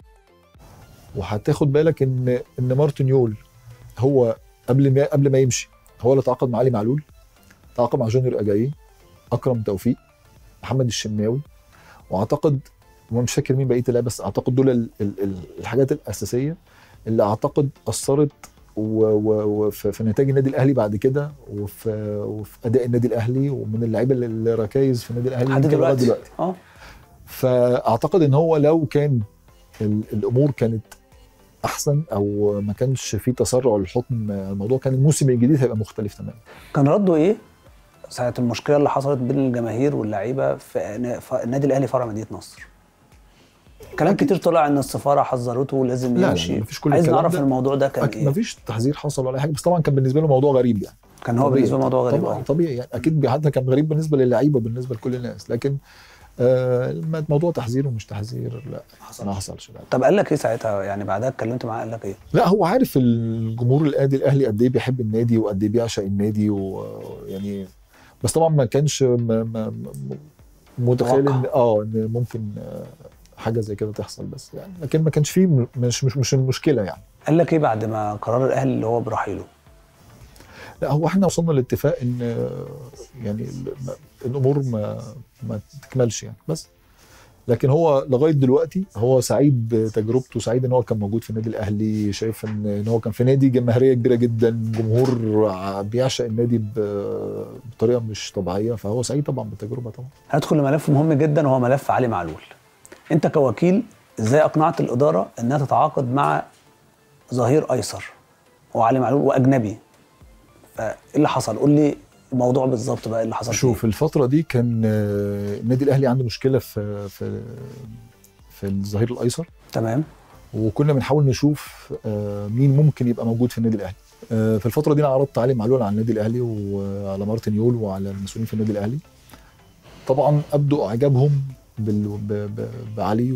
وهتاخد بالك ان ان مارتن يول هو قبل ما قبل ما يمشي هو اللي تعاقد مع علي معلول تعاقد مع جونيور اجاييه اكرم توفيق محمد الشناوي واعتقد ومش فاكر مين بقيه اللعيبه بس اعتقد دول ال ال ال الحاجات الاساسيه اللي اعتقد اثرت و- و- وفي في نتائج النادي الاهلي بعد كده وفي وفي اداء النادي الاهلي ومن اللعيبه اللي- اللي ركايز في النادي الاهلي لحد يمكن لغاية دلوقتي اه فاعتقد ان هو لو كان ال- الامور كانت احسن او ما كانش في تسرع للحكم الموضوع كان الموسم الجديد هيبقى مختلف تماما كان رده ايه ساعه المشكله اللي حصلت بين الجماهير واللعيبه في في النادي الاهلي فرع مدينه نصر كلام كتير طلع ان السفاره حذرته لازم لا، لا، يمشي مفيش كل عايز الكلام نعرف ده. الموضوع ده كان أكيد ايه مفيش تحذير حصل ولا أي حاجه بس طبعا كان بالنسبه له موضوع غريب يعني كان هو طبيعي. بالنسبه له موضوع غريب طبعا آه. طبيعي يعني اكيد حتى كان غريب بالنسبه للعيبه وبالنسبه لكل الناس لكن آه موضوع تحذير ومش تحذير لا ما حصلش لا. طب قال لك ايه ساعتها يعني بعدها اتكلمت معاه قال لك ايه لا هو عارف الجمهور النادي الاهلي قد ايه بيحب النادي وقد ايه بيعشق النادي ويعني بس طبعا ما كانش م- م- م- متخيل ان توقع. اه ان ممكن آه، حاجه زي كده تحصل بس يعني لكن ما كانش فيه م- مش مش مش المشكله يعني قال لك ايه بعد ما قرار الاهلي اللي هو برحيله لا هو احنا وصلنا لاتفاق ان آه، يعني ال- ما- الامور ما ما تكملش يعني بس لكن هو لغايه دلوقتي هو سعيد بتجربته سعيد ان هو كان موجود في النادي الاهلي شايف ان ان هو كان في نادي جماهيريه كبيره جدا جمهور ع- بيعشق النادي ب- بطريقه مش طبيعيه فهو سعيد طبعا بالتجربه طبعا هندخل لملف مهم جدا وهو ملف علي معلول انت كوكيل ازاي اقنعت الاداره انها تتعاقد مع ظهير ايسر وعلي معلول واجنبي فايه اللي حصل قول لي الموضوع بالظبط بقى إيه اللي حصل فيه. شوف الفتره دي كان آه، النادي الاهلي عنده مشكله في في في الظهير الايسر تمام وكنا بنحاول نشوف آه، مين ممكن يبقى موجود في النادي الاهلي آه، في الفتره دي انا عرضت علي معلول على النادي الاهلي وعلى مارتن يول وعلى المسؤولين في النادي الاهلي طبعا ابدوا اعجابهم بال... ب... ب... بعلي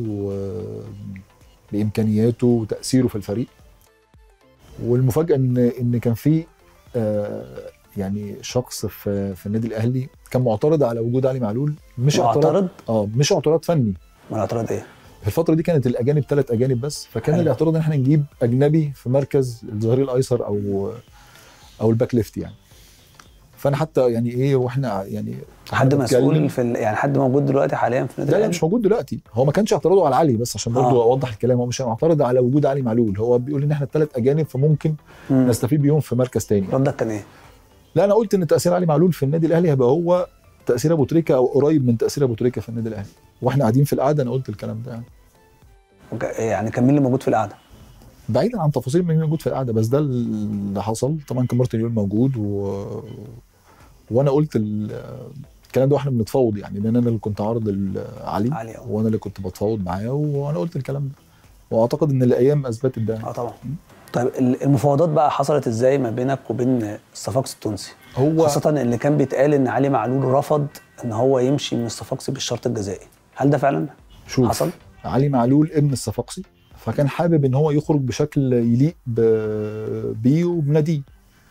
وبامكانياته وتاثيره في الفريق والمفاجاه ان ان كان في آه، يعني شخص في في النادي الاهلي كان معترض على وجود علي معلول مش اعتراض معترض اه مش اعتراض فني ما الاعتراض ايه في الفتره دي كانت الاجانب ثلاث اجانب بس فكان حلو. الاعتراض ان احنا نجيب اجنبي في مركز الظهير الايسر او او الباك ليفت يعني فانا حتى يعني ايه واحنا يعني حد إحنا بنتكلم- مسؤول في ال... يعني حد موجود دلوقتي حاليا في النادي لا لا الأهلي؟ مش موجود دلوقتي هو ما كانش اعتراضه على علي بس عشان برضه آه. اوضح الكلام هو مش معترض على وجود علي معلول هو بيقول ان احنا الثلاث اجانب فممكن مم. نستفيد بيهم في مركز تاني ردك كان ايه؟ لا انا قلت ان تاثير علي معلول في النادي الاهلي هيبقى هو تاثير ابو تريكه او قريب من تاثير ابو تريكه في النادي الاهلي واحنا قاعدين في القعده انا قلت الكلام ده يعني وك- يعني كان مين اللي موجود في القعده؟ بعيدا عن تفاصيل مين موجود في القعده بس ده اللي حصل طبعا كان مارتن يول موجود و... وانا قلت ال... الكلام ده واحنا بنتفاوض يعني لان انا اللي كنت عارض ال- علي علي اه وانا اللي كنت بتفاوض معاه وانا قلت الكلام ده واعتقد ان الايام اثبتت ده اه طبعا طيب ال- المفاوضات بقى حصلت ازاي ما بينك وبين الصفاقسي التونسي؟ هو خاصة ان كان بيتقال ان علي معلول رفض ان هو يمشي من الصفاقسي بالشرط الجزائي هل ده فعلا شوف حصل؟ علي معلول ابن الصفاقسي فكان حابب ان هو يخرج بشكل يليق ب... بيه وبناديه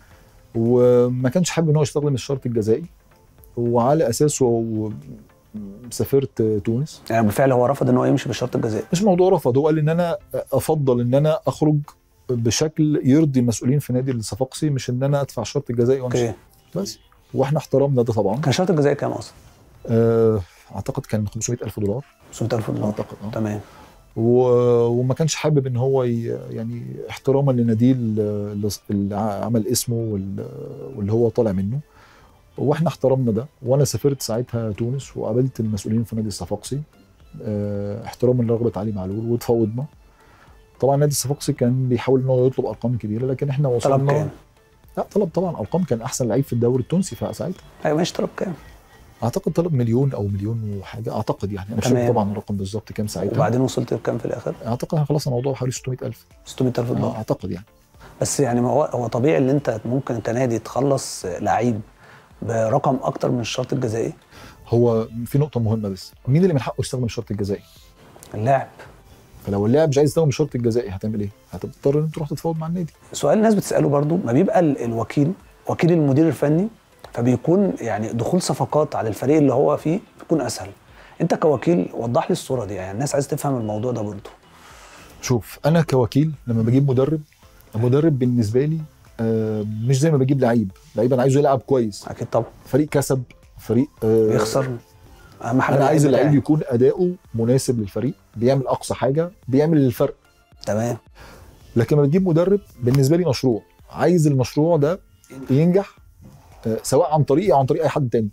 وما كانش حابب ان هو يشتغل من الشرط الجزائي وعلى اساسه سافرت تونس يعني بالفعل هو رفض ان هو يمشي بالشرط الجزائي مش موضوع رفض هو قال ان انا افضل ان انا اخرج بشكل يرضي المسؤولين في نادي الصفاقسي مش ان انا ادفع الشرط الجزائي وامشي اوكي بس واحنا احترمنا ده طبعا كان الشرط الجزائي كام اصلا؟ آه، اعتقد كان 500 الف دولار 500000 دولار اعتقد اه تمام و- وما كانش حابب ان هو ي- يعني احتراما لناديه اللي اللي عمل اسمه وال- واللي هو طالع منه واحنا احترمنا ده وانا سافرت ساعتها تونس وقابلت المسؤولين في نادي الصفاقسي اه، احتراما لرغبه علي معلول وتفاوضنا طبعا نادي الصفاقسي كان بيحاول ان هو يطلب ارقام كبيره لكن احنا وصلنا طلب كام؟ لا طلب طبعا ارقام كان احسن لعيب في الدوري التونسي فساعتها ايوه ماشي طلب كام؟ اعتقد طلب مليون او مليون وحاجه اعتقد يعني انا مش تمام. فاكر طبعا الرقم بالظبط كام ساعتها وبعدين وصلت لكام في الاخر؟ اعتقد احنا خلصنا الموضوع حوالي 600000 600000 آه، دولار اعتقد يعني بس يعني ما هو هو طبيعي ان انت ممكن كنادي تخلص لعيب برقم اكتر من الشرط الجزائي هو في نقطه مهمه بس مين اللي من حقه يستخدم الشرط الجزائي اللاعب فلو اللاعب مش عايز يستخدم الشرط الجزائي هتعمل ايه هتضطر ان انت تروح تتفاوض مع النادي سؤال الناس بتساله برضو ما بيبقى ال- الوكيل وكيل المدير الفني فبيكون يعني دخول صفقات على الفريق اللي هو فيه بيكون اسهل انت كوكيل وضح لي الصوره دي يعني الناس عايز تفهم الموضوع ده برضو شوف انا كوكيل لما بجيب مدرب المدرب بالنسبه لي آه، مش زي ما بجيب لعيب لعيب انا عايزه يلعب كويس اكيد طبعا فريق كسب فريق آه، بيخسر اهم حاجه انا عايز اللعيب بتاعي. يكون اداؤه مناسب للفريق بيعمل اقصى حاجه بيعمل الفرق تمام لكن لما بتجيب مدرب بالنسبه لي مشروع عايز المشروع ده ينجح آه، سواء عن طريقي او عن طريق اي حد تاني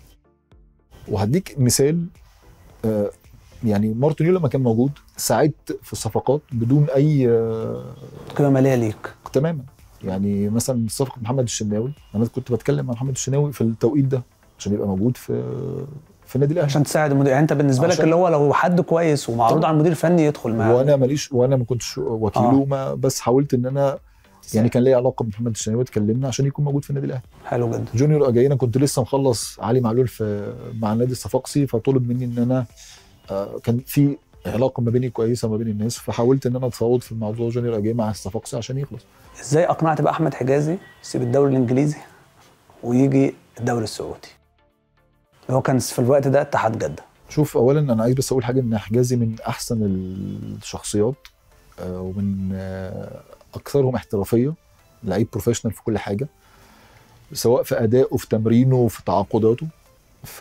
وهديك مثال آه، يعني مارتينيو لما كان موجود ساعدت في الصفقات بدون اي آه، قيمه ماليه ليك تماما يعني مثلا صفقه محمد الشناوي انا كنت بتكلم مع محمد الشناوي في التوقيت ده عشان يبقى موجود في في النادي الاهلي عشان تساعد المدير يعني انت بالنسبه لك عشان- اللي هو لو حد كويس ومعروض طبعا. على المدير الفني يدخل معاه وانا ماليش وانا ما كنتش وكيله ما بس حاولت ان انا يعني كان ليا علاقه بمحمد الشناوي اتكلمنا عشان يكون موجود في النادي الاهلي حلو جدا جونيور اجاي انا كنت لسه مخلص علي معلول في مع النادي الصفاقسي فطلب مني ان انا آه، كان في علاقه ما بيني كويسه ما بين الناس فحاولت ان انا اتفاوض في موضوع جونيور اجاي مع الصفاقسي عشان يخلص ازاي اقنعت بقى احمد حجازي يسيب الدوري الانجليزي ويجي الدوري السعودي هو كان في الوقت ده اتحاد جده شوف اولا انا عايز بس اقول حاجه ان حجازي من احسن الشخصيات آه، ومن آه، اكثرهم احترافيه لعيب بروفيشنال في كل حاجه سواء في ادائه في تمرينه في تعاقداته ف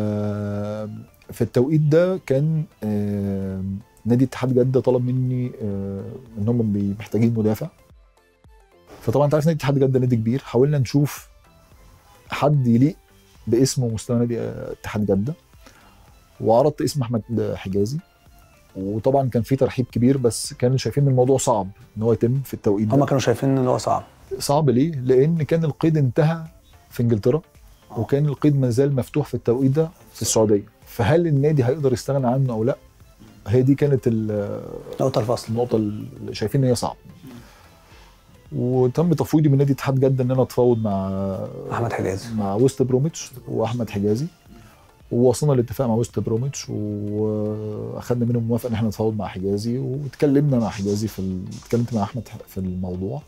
في التوقيت ده كان آه، نادي اتحاد جده طلب مني آه، ان هم بي- محتاجين مدافع فطبعا انت عارف نادي اتحاد جده نادي كبير حاولنا نشوف حد يليق باسم ومستوى نادي آه، اتحاد جده وعرضت اسم احمد حجازي وطبعا كان في ترحيب كبير بس كانوا شايفين ان الموضوع صعب ان هو يتم في التوقيت هم ده كانوا شايفين ان هو صعب صعب ليه؟ لان كان القيد انتهى في انجلترا وكان القيد ما زال مفتوح في التوقيت ده في السعوديه فهل النادي هيقدر يستغنى عنه او لا؟ هي دي كانت ال- نقطه الفصل النقطه اللي شايفين ان هي صعبه وتم تفويضي من نادي اتحاد جده ان انا اتفاوض مع احمد حجازي مع ويست بروميتش واحمد حجازي ووصلنا لاتفاق مع ويست بروميتش واخدنا منهم موافقه ان احنا نتفاوض مع حجازي واتكلمنا مع حجازي في ال... اتكلمت مع احمد في الموضوع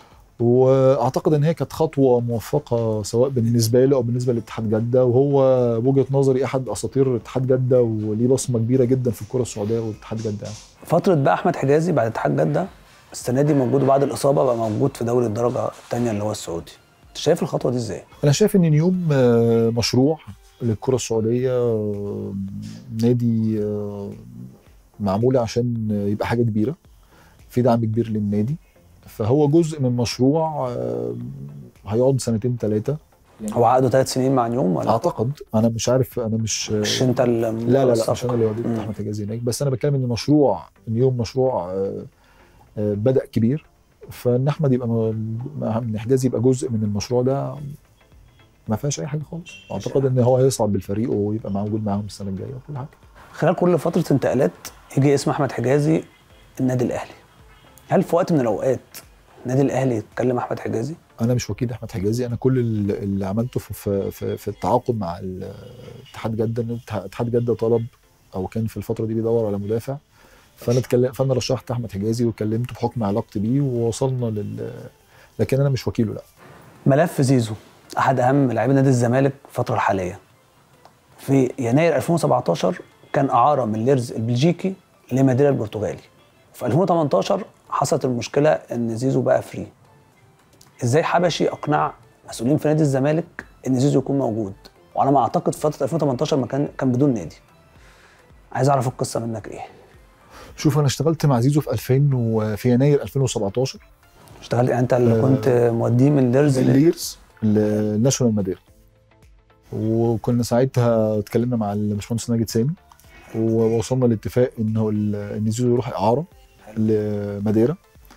واعتقد ان هي كانت خطوه موفقه سواء بالنسبه له او بالنسبه لاتحاد جده وهو وجهه نظري احد اساطير اتحاد جده وليه بصمه كبيره جدا في الكره السعوديه واتحاد جده يعني. فتره بقى احمد حجازي بعد اتحاد جده السنه دي موجود وبعد الاصابه بقى موجود في دوري الدرجه الثانيه اللي هو السعودي انت شايف الخطوه دي ازاي انا شايف ان نيوم آه، مشروع للكره السعوديه آه، نادي آه، معمول عشان يبقى حاجه كبيره في دعم كبير للنادي فهو جزء من مشروع آه، هيقعد سنتين ثلاثه هو عقده ثلاث سنين مع نيوم ولا اعتقد انا مش عارف انا مش مش انت ال- لا لا لا الصفقة. مش انا اللي وديت مم. احمد حجازي هناك بس انا بتكلم ان مشروع نيوم مشروع آه، آه، بدا كبير فان احمد يبقى م- ان حجازي يبقى جزء من المشروع ده ما فيهاش اي حاجه خالص اعتقد ان هو هيصعد بالفريق ويبقى موجود معاهم السنه الجايه وكل حاجه خلال كل فتره انتقالات يجي اسم احمد حجازي النادي الاهلي هل في وقت من الاوقات النادي الاهلي يتكلم احمد حجازي انا مش وكيل احمد حجازي انا كل اللي اللي عملته في في, في, في التعاقد مع ال- اتحاد جده ان اتح- اتحاد جده طلب او كان في الفتره دي بيدور على مدافع فانا اتكلم فانا رشحت احمد حجازي وكلمته بحكم علاقتي بيه ووصلنا لل لكن انا مش وكيله لا ملف زيزو احد اهم لاعبي نادي الزمالك الفتره الحاليه في يناير 2017 كان اعاره من ليرز البلجيكي لماديرا البرتغالي في 2018 حصلت المشكله ان زيزو بقى فري ازاي حبشي اقنع مسؤولين في نادي الزمالك ان زيزو يكون موجود وعلى ما اعتقد في فتره 2018 ما كان كان بدون نادي عايز اعرف القصه منك ايه شوف انا اشتغلت مع زيزو في 2000 وفي يناير 2017 اشتغلت يعني انت اللي آه، كنت موديه من ليرز ل- الليرز الناشونال ماديرا وكنا ساعتها اتكلمنا مع الباشمهندس ناجد سامي ووصلنا لاتفاق ان هو ال- ان زيزو يروح اعاره لماديرا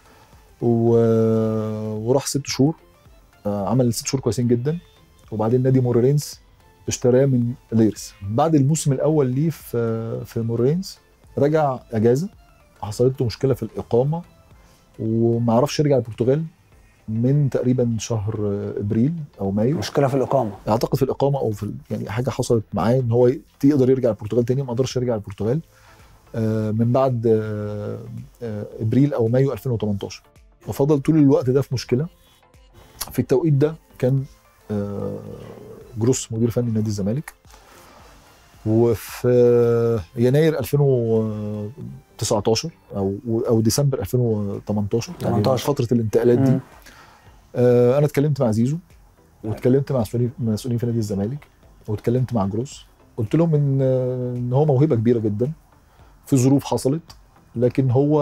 و- وراح ست شهور آه، عمل ست شهور كويسين جدا وبعدين نادي مورينز اشتراه من ليرس بعد الموسم الاول ليه في في مورينز رجع اجازه حصلت له مشكله في الاقامه وما عرفش يرجع البرتغال من تقريبا شهر ابريل او مايو مشكله في الاقامه اعتقد في الاقامه او في ال- يعني حاجه حصلت معاه ان هو ي- يقدر يرجع البرتغال تاني ما قدرش يرجع البرتغال آه، من بعد آه، آه، ابريل او مايو 2018 وفضل طول الوقت ده في مشكله في التوقيت ده كان آه، جروس مدير فني نادي الزمالك وفي يناير 2019 او او ديسمبر 2018 يعني 18. فتره الانتقالات دي مم. آه، انا اتكلمت مع زيزو واتكلمت مع مسؤولين مسؤولين في نادي الزمالك واتكلمت مع جروس قلت لهم ان ان هو موهبه كبيره جدا في ظروف حصلت لكن هو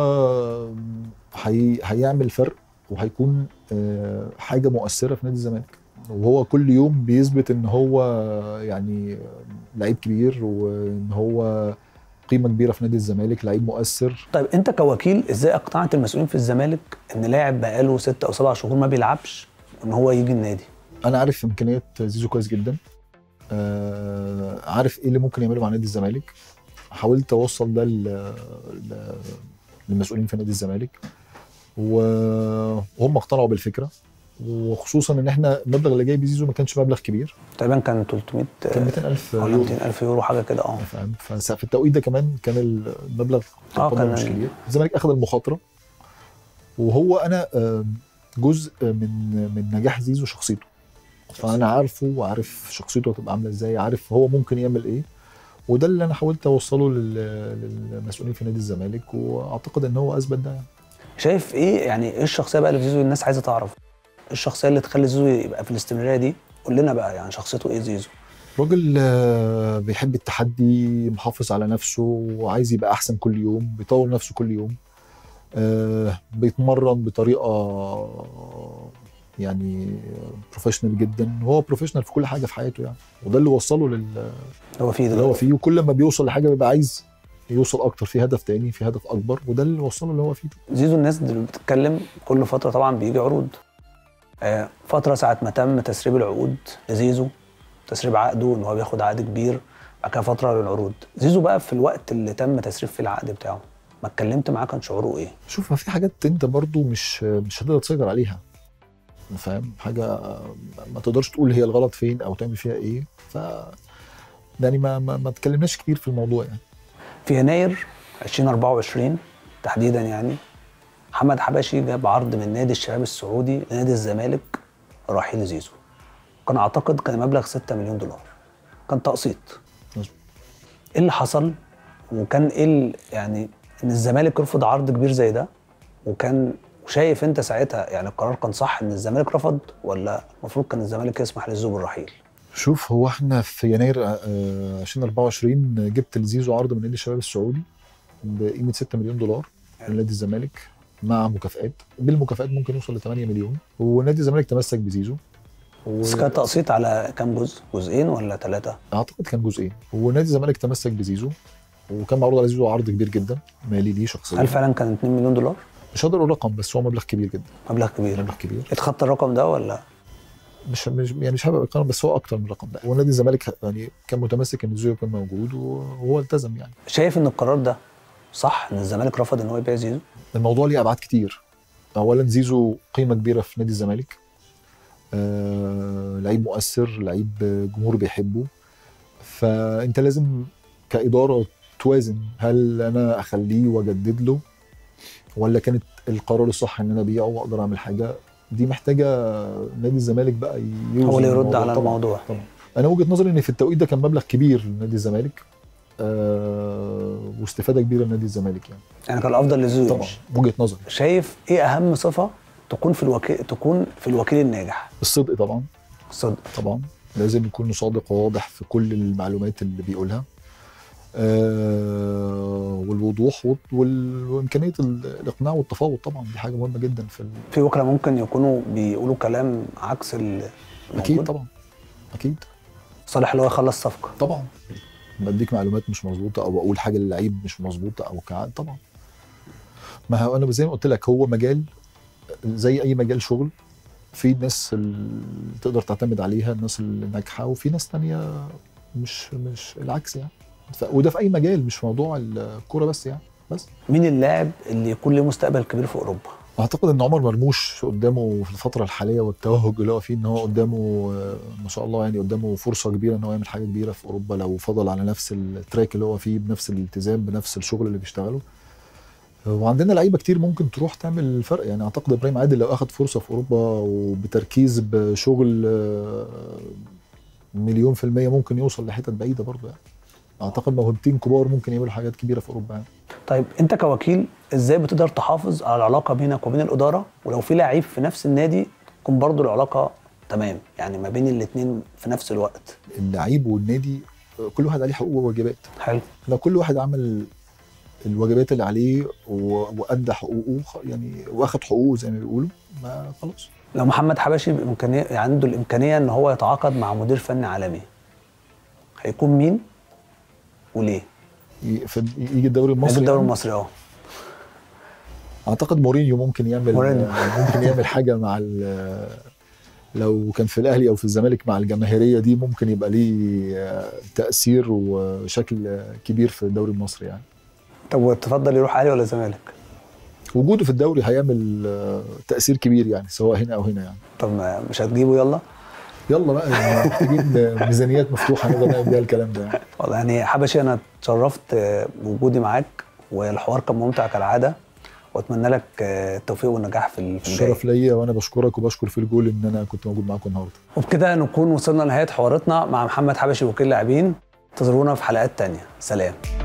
هي هيعمل فرق وهيكون آه، حاجه مؤثره في نادي الزمالك وهو كل يوم بيثبت ان هو يعني لعيب كبير وان هو قيمه كبيره في نادي الزمالك لعيب مؤثر طيب انت كوكيل ازاي اقنعت المسؤولين في الزمالك ان لاعب بقاله ست او سبع شهور ما بيلعبش ان هو يجي النادي انا عارف امكانيات زيزو كويس جدا آه عارف ايه اللي ممكن يعمله مع نادي الزمالك حاولت اوصل ده ل- ل- للمسؤولين في نادي الزمالك و- وهم اقتنعوا بالفكره وخصوصا ان احنا المبلغ اللي جاي بزيزو ما كانش مبلغ كبير تقريبا كان 300 كان 200000 ولا يورو 200 الف يورو حاجه كده اه فاهم ففي التوقيت ده كمان كان المبلغ آه، طبعاً كان- مش كبير الزمالك اخذ المخاطره وهو انا آه، جزء من من نجاح زيزو شخصيته فانا عارفه وعارف شخصيته هتبقى عامله ازاي عارف هو ممكن يعمل ايه وده اللي انا حاولت اوصله لل- للمسؤولين في نادي الزمالك واعتقد ان هو اثبت ده يعني. شايف ايه يعني ايه الشخصيه بقى اللي في زيزو الناس عايزه تعرف ايه الشخصيه اللي تخلي زيزو يبقى في الاستمراريه دي قول لنا بقى يعني شخصيته ايه زيزو راجل آه، بيحب التحدي محافظ على نفسه وعايز يبقى احسن كل يوم بيطور نفسه كل يوم آه، بيتمرن بطريقه يعني بروفيشنال جدا وهو بروفيشنال في كل حاجه في حياته يعني وده اللي وصله لل هو فيه اللي هو دلوقتي فيه وكل ما بيوصل لحاجه بيبقى عايز يوصل اكتر في هدف تاني في هدف اكبر وده اللي وصله اللي هو فيه زيزو الناس اللي بتتكلم كل فتره طبعا بيجي عروض آه، فتره ساعه ما تم تسريب العقود لزيزو تسريب عقده ان هو بياخد عقد كبير بعد كده فتره للعروض زيزو بقى في الوقت اللي تم تسريب فيه العقد بتاعه ما اتكلمت معاه كان شعوره ايه شوف ما في حاجات انت برضو مش مش هتقدر تسيطر عليها فاهم حاجه ما تقدرش تقول هي الغلط فين او تعمل فيها ايه ف يعني ما ما, ما تكلمناش كتير في الموضوع يعني في يناير 2024 تحديدا يعني محمد حبشي جاب عرض من نادي الشباب السعودي لنادي الزمالك رحيل زيزو كان اعتقد كان مبلغ 6 مليون دولار كان تقسيط مظبوط. ايه اللي حصل وكان ايه ال- يعني ان الزمالك يرفض عرض كبير زي ده وكان شايف انت ساعتها يعني القرار كان صح ان الزمالك رفض ولا المفروض كان الزمالك يسمح لزيزو بالرحيل شوف هو احنا في يناير آه، 2024 جبت لزيزو عرض من نادي الشباب السعودي بقيمه 6 مليون دولار من نادي الزمالك مع مكافآت بالمكافآت ممكن يوصل ل 8 مليون ونادي الزمالك تمسك بزيزو بس كان تقسيط على كام جزء جزئين ولا ثلاثه اعتقد كان جزئين ونادي الزمالك تمسك بزيزو وكان معروض على زيزو عرض كبير جدا مالي ليه شخصيا هل فعلا كان 2 مليون دولار مش هقدر اقول رقم بس هو مبلغ كبير جدا مبلغ كبير مبلغ كبير اتخطى الرقم ده ولا مش مش يعني مش هبقى ارقام بس هو اكتر من الرقم ده ونادي الزمالك يعني كان متمسك ان زيزو يكون موجود وهو التزم يعني شايف ان القرار ده صح ان الزمالك رفض ان هو يبيع زيزو الموضوع ليه ابعاد كتير اولا زيزو قيمه كبيره في نادي الزمالك آه لعيب مؤثر لعيب جمهور بيحبه فانت لازم كاداره توازن هل انا اخليه واجدد له ولا كانت القرار الصح ان انا ابيعه واقدر اعمل حاجه دي محتاجه نادي الزمالك بقى يوزن هو اللي يرد على طبعاً. الموضوع طبعا انا وجهه نظري ان في التوقيت ده كان مبلغ كبير لنادي الزمالك آه واستفاده كبيره لنادي الزمالك يعني يعني كان الافضل لزيزو طبعا يمشي وجهه نظري شايف ايه اهم صفه تكون في الوكيل تكون في الوكيل الناجح الصدق طبعا الصدق طبعا لازم يكون صادق وواضح في كل المعلومات اللي بيقولها آه والوضوح وال- وال- وامكانيه ال- الاقناع والتفاوض طبعا دي حاجه مهمه جدا في ال- في وكلاء ممكن يكونوا بيقولوا كلام عكس ال اكيد طبعا اكيد صالح اللي هو يخلص صفقه طبعا بديك معلومات مش مظبوطه او اقول حاجه للعيب مش مظبوطه او كعاد طبعا ما هو انا زي ما قلت لك هو مجال زي اي مجال شغل في ناس اللي تقدر تعتمد عليها الناس الناجحه وفي ناس تانية مش مش العكس يعني ف... وده في اي مجال مش موضوع الكوره بس يعني بس مين اللاعب اللي يكون له مستقبل كبير في اوروبا اعتقد ان عمر مرموش قدامه في الفتره الحاليه والتوهج اللي هو فيه ان هو قدامه آه، ما شاء الله يعني قدامه فرصه كبيره ان هو يعمل حاجه كبيره في اوروبا لو فضل على نفس التراك اللي هو فيه بنفس الالتزام بنفس الشغل اللي بيشتغله وعندنا لعيبه كتير ممكن تروح تعمل فرق يعني اعتقد ابراهيم عادل لو اخد فرصه في اوروبا وبتركيز بشغل آه، مليون في المية ممكن يوصل لحتت بعيدة برضه يعني اعتقد موهبتين كبار ممكن يعملوا حاجات كبيرة في اوروبا يعني طيب انت كوكيل ازاي بتقدر تحافظ على العلاقه بينك وبين الاداره ولو في لعيب في نفس النادي تكون برضو العلاقه تمام يعني ما بين الاثنين في نفس الوقت اللعيب والنادي آه، كل واحد عليه حقوق وواجبات حلو لو كل واحد عمل الواجبات اللي عليه و- وادى حقوقه خ- يعني واخد حقوقه زي ما بيقولوا ما خلاص لو محمد حبشي بامكانيه يعني عنده الامكانيه ان هو يتعاقد مع مدير فني عالمي هيكون مين وليه؟ ي- في- يجي الدوري نادي المصري الدوري يعني. المصري اه اعتقد مورينيو ممكن يعمل مورينيو. ممكن يعمل حاجه مع ال- لو كان في الاهلي او في الزمالك مع الجماهيريه دي ممكن يبقى ليه آه، تاثير وشكل آه، كبير في الدوري المصري يعني طب تفضل يروح اهلي ولا زمالك؟ وجوده في الدوري هيعمل آه، تاثير كبير يعني سواء هنا او هنا يعني طب ما- مش هتجيبه يلا؟ يلا بقى يعني محتاجين ميزانيات مفتوحه نقدر نعمل بيها الكلام ده يعني. والله يعني حبشي انا اتشرفت آه، بوجودي معاك والحوار كان ممتع كالعاده واتمنى لك آه، التوفيق والنجاح في ال- في الجاي. الشرف ليا وانا بشكرك وبشكر في الجول ان انا كنت موجود معاكم النهارده وبكده نكون وصلنا لنهايه حواراتنا مع محمد حبشي وكيل لاعبين انتظرونا في حلقات تانية سلام